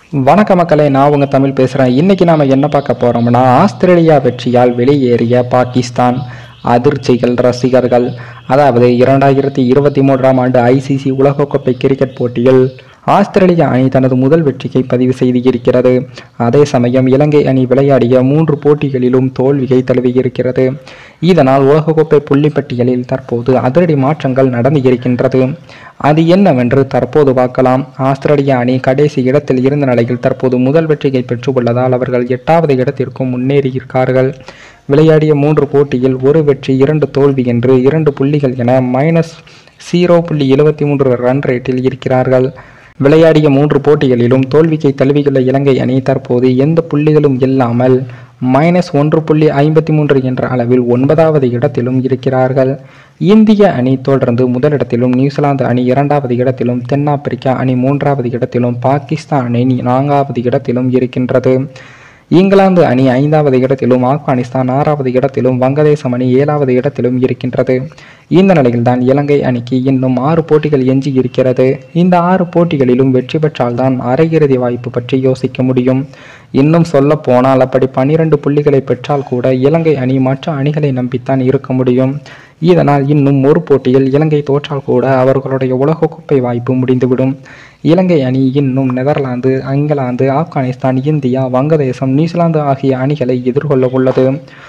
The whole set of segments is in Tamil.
வணக்க மக்களே நான் உங்கள் தமிழ் பேசுகிறேன் இன்றைக்கி நாம் என்ன பார்க்க போகிறோம்னா ஆஸ்திரேலியா வெற்றியால் வெளியேறிய பாகிஸ்தான் அதிர்ச்சிகள் ரசிகர்கள் அதாவது இரண்டாயிரத்தி இருபத்தி மூன்றாம் ஆண்டு ஐசிசி உலகக்கோப்பை கிரிக்கெட் போட்டியில் ஆஸ்திரேலிய அணி தனது முதல் வெற்றியை பதிவு செய்திருக்கிறது அதே சமயம் இலங்கை அணி விளையாடிய மூன்று போட்டிகளிலும் தோல்வியை தழுவியிருக்கிறது இதனால் உலகக்கோப்பை புள்ளிப்பட்டியலில் தற்போது அதிரடி மாற்றங்கள் நடந்து இருக்கின்றது அது என்னவென்று தற்போது பார்க்கலாம் ஆஸ்திரேலிய அணி கடைசி இடத்தில் இருந்த நிலையில் தற்போது முதல் வெற்றியை பெற்றுள்ளதால் அவர்கள் எட்டாவது இடத்திற்கும் முன்னேறியிருக்கார்கள் விளையாடிய மூன்று போட்டியில் ஒரு வெற்றி இரண்டு தோல்வி என்று இரண்டு புள்ளிகள் என மைனஸ் ஜீரோ புள்ளி எழுபத்தி மூன்று ரன் ரேட்டில் இருக்கிறார்கள் விளையாடிய மூன்று போட்டிகளிலும் தோல்வியை தழுவியுள்ள இலங்கை அணி தற்போது எந்த புள்ளிகளும் இல்லாமல் மைனஸ் ஒன்று புள்ளி ஐம்பத்தி மூன்று என்ற அளவில் ஒன்பதாவது இடத்திலும் இருக்கிறார்கள் இந்திய அணி தொடர்ந்து முதலிடத்திலும் நியூசிலாந்து அணி இரண்டாவது இடத்திலும் தென்னாப்பிரிக்கா அணி மூன்றாவது இடத்திலும் பாகிஸ்தான் அணி நான்காவது இடத்திலும் இருக்கின்றது இங்கிலாந்து அணி ஐந்தாவது இடத்திலும் ஆப்கானிஸ்தான் ஆறாவது இடத்திலும் வங்கதேசம் அணி ஏழாவது இடத்திலும் இருக்கின்றது இந்த நிலையில்தான் இலங்கை அணிக்கு இன்னும் ஆறு போட்டிகள் எஞ்சி இருக்கிறது இந்த ஆறு போட்டிகளிலும் வெற்றி பெற்றால்தான் அரையிறுதி வாய்ப்பு பற்றி யோசிக்க முடியும் இன்னும் சொல்ல போனால் அப்படி பன்னிரண்டு புள்ளிகளை பெற்றால் கூட இலங்கை அணி மற்ற அணிகளை நம்பித்தான் இருக்க முடியும் இதனால் இன்னும் ஒரு போட்டியில் இலங்கை தோற்றால் கூட அவர்களுடைய உலகக்கோப்பை வாய்ப்பு முடிந்துவிடும் இலங்கை அணி இன்னும் நெதர்லாந்து இங்கிலாந்து ஆப்கானிஸ்தான் இந்தியா வங்கதேசம் நியூசிலாந்து ஆகிய அணிகளை எதிர்கொள்ள உள்ளது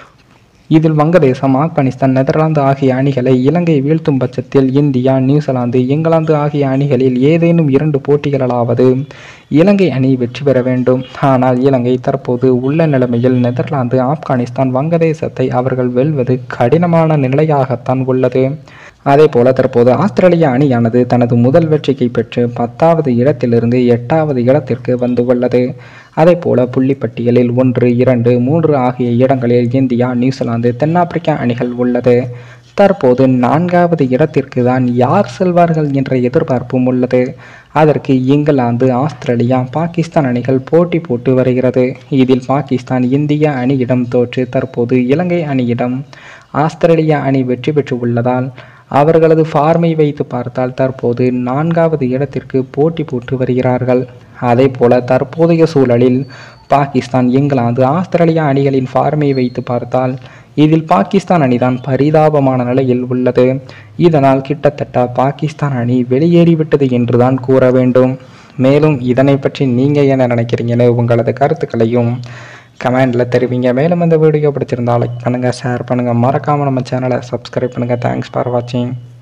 இதில் வங்கதேசம் ஆப்கானிஸ்தான் நெதர்லாந்து ஆகிய அணிகளை இலங்கை வீழ்த்தும் பட்சத்தில் இந்தியா நியூசிலாந்து இங்கிலாந்து ஆகிய அணிகளில் ஏதேனும் இரண்டு போட்டிகளாவது இலங்கை அணி வெற்றி பெற வேண்டும் ஆனால் இலங்கை தற்போது உள்ள நிலைமையில் நெதர்லாந்து ஆப்கானிஸ்தான் வங்கதேசத்தை அவர்கள் வெல்வது கடினமான நிலையாகத்தான் உள்ளது அதே போல தற்போது ஆஸ்திரேலிய அணியானது தனது முதல் வெற்றியை பெற்று பத்தாவது இடத்திலிருந்து எட்டாவது இடத்திற்கு வந்துள்ளது அதே போல புள்ளிப்பட்டியலில் ஒன்று இரண்டு மூன்று ஆகிய இடங்களில் இந்தியா நியூசிலாந்து தென்னாப்பிரிக்கா அணிகள் உள்ளது தற்போது நான்காவது இடத்திற்கு தான் யார் செல்வார்கள் என்ற எதிர்பார்ப்பும் உள்ளது அதற்கு இங்கிலாந்து ஆஸ்திரேலியா பாகிஸ்தான் அணிகள் போட்டி போட்டு வருகிறது இதில் பாகிஸ்தான் இந்திய அணியிடம் தோற்று தற்போது இலங்கை அணியிடம் ஆஸ்திரேலியா அணி வெற்றி பெற்று உள்ளதால் அவர்களது ஃபார்மை வைத்து பார்த்தால் தற்போது நான்காவது இடத்திற்கு போட்டி போட்டு வருகிறார்கள் அதே போல தற்போதைய சூழலில் பாகிஸ்தான் இங்கிலாந்து ஆஸ்திரேலியா அணிகளின் ஃபார்மை வைத்து பார்த்தால் இதில் பாகிஸ்தான் அணிதான் பரிதாபமான நிலையில் உள்ளது இதனால் கிட்டத்தட்ட பாகிஸ்தான் அணி வெளியேறிவிட்டது என்றுதான் கூற வேண்டும் மேலும் இதனை பற்றி நீங்கள் என்ன நினைக்கிறீங்கன்னு உங்களது கருத்துக்களையும் கமெண்டில் தெரிவிங்க மேலும் இந்த வீடியோ பிடிச்சிருந்தா லைக் பண்ணுங்கள் ஷேர் பண்ணுங்கள் மறக்காமல் நம்ம சேனலை சப்ஸ்கிரைப் பண்ணுங்கள் தேங்க்ஸ் ஃபார் வாட்சிங்